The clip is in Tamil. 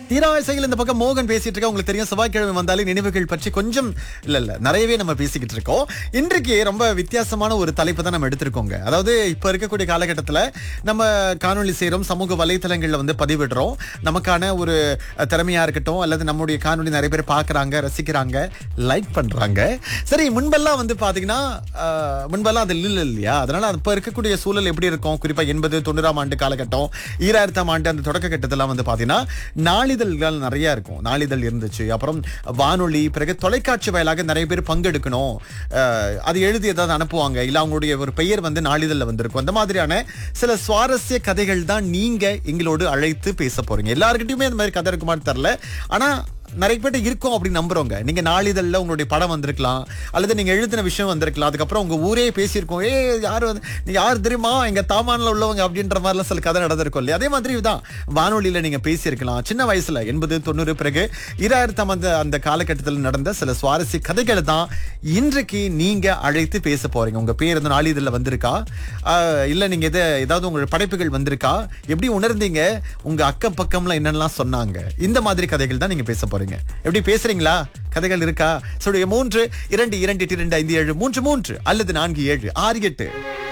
தீராசையில் இந்த பக்கம் மோகன் பேசிட்டு இருக்க உங்களுக்கு தெரியும் செவ்வாய்க்கிழமை வந்தாலே நினைவுகள் பற்றி கொஞ்சம் இல்ல இல்ல நிறையவே நம்ம பேசிக்கிட்டு இருக்கோம் இன்றைக்கு ரொம்ப வித்தியாசமான ஒரு தலைப்பு தான் நம்ம எடுத்திருக்கோங்க அதாவது இப்ப இருக்கக்கூடிய காலகட்டத்துல நம்ம காணொளி செய்றோம் சமூக வலைத்தளங்கள்ல வந்து பதிவிடுறோம் நமக்கான ஒரு அஹ், திறமையா இருக்கட்டும் அல்லது நம்முடைய காணொளி நிறைய பேர் பார்க்கறாங்க ரசிக்கிறாங்க லைக் பண்றாங்க சரி முன்பெல்லாம் வந்து பாத்தீங்கன்னா அஹ், முன்பெல்லாம் அது இல்ல இல்லையா அதனால இப்ப இருக்கக்கூடிய சூழல் எப்படி இருக்கும் குறிப்பா எண்பது தொண்ணூறாம் ஆண்டு காலகட்டம் ஈராயிரத்தாம் ஆண்டு அந்த தொடக்க கட்டத்தெல்லாம் வந்து பாத்தீங்கன்னா நாளிதழ்கள் நிறைய இருக்கும் நாளிதழ் இருந்துச்சு அப்புறம் வானொலி பிறகு தொலைக்காட்சி வாயிலாக நிறைய பேர் பங்கெடுக்கணும் அஹ், அது எழுதி ஏதாவது அனுப்புவாங்க இல்ல அவங்களுடைய ஒரு பெயர் வந்து நாளிதழ்ல வந்திருக்கும் அந்த மாதிரியான சில சுவாரஸ்ய கதைகள் தான் நீங்க எங்களோடு அழைத்து பேச போறீங்க எல்லாருக்கிட்டையுமே அந்த மாதிரி கதை இருக்குமான்னு தெரியல ஆனா நிறைய பேர்ட்ட இருக்கும் அப்படின்னு நம்புறோங்க நீங்க நாளிதழ்ல உங்களுடைய படம் வந்திருக்கலாம் அல்லது நீங்க எழுதின விஷயம் வந்திருக்கலாம் அதுக்கப்புறம் உங்க ஊரே பேசியிருக்கோம் ஏ யார் வந்து நீ யார் தெரியுமா எங்க தாமான்ல உள்ளவங்க அப்படின்ற மாதிரிலாம் சில கதை நடந்திருக்கும் இல்லையா அதே மாதிரி தான் வானொலியில நீங்க பேசியிருக்கலாம் சின்ன வயசுல எண்பது தொண்ணூறு பிறகு இராயிரத்தாம் அந்த அந்த காலகட்டத்தில் நடந்த சில சுவாரஸ்ய கதைகளை தான் இன்றைக்கு நீங்க அழைத்து பேச போறீங்க உங்க பேர் இந்த நாளிதழ்ல வந்திருக்கா ஆஹ் இல்ல நீங்க எதை ஏதாவது உங்களோட படைப்புகள் வந்திருக்கா எப்படி உணர்ந்தீங்க உங்க அக்கம் பக்கம்ல என்னெல்லாம் சொன்னாங்க இந்த மாதிரி கதைகள் தான் நீங்க பேச போறீங்க எப்படி பேசுறீங்களா கதைகள் இருக்கா சொல்லுங்க மூன்று இரண்டு இரண்டு எட்டு இரண்டு ஐந்து ஏழு மூன்று மூன்று அல்லது நான்கு ஏழு ஆறு எட்டு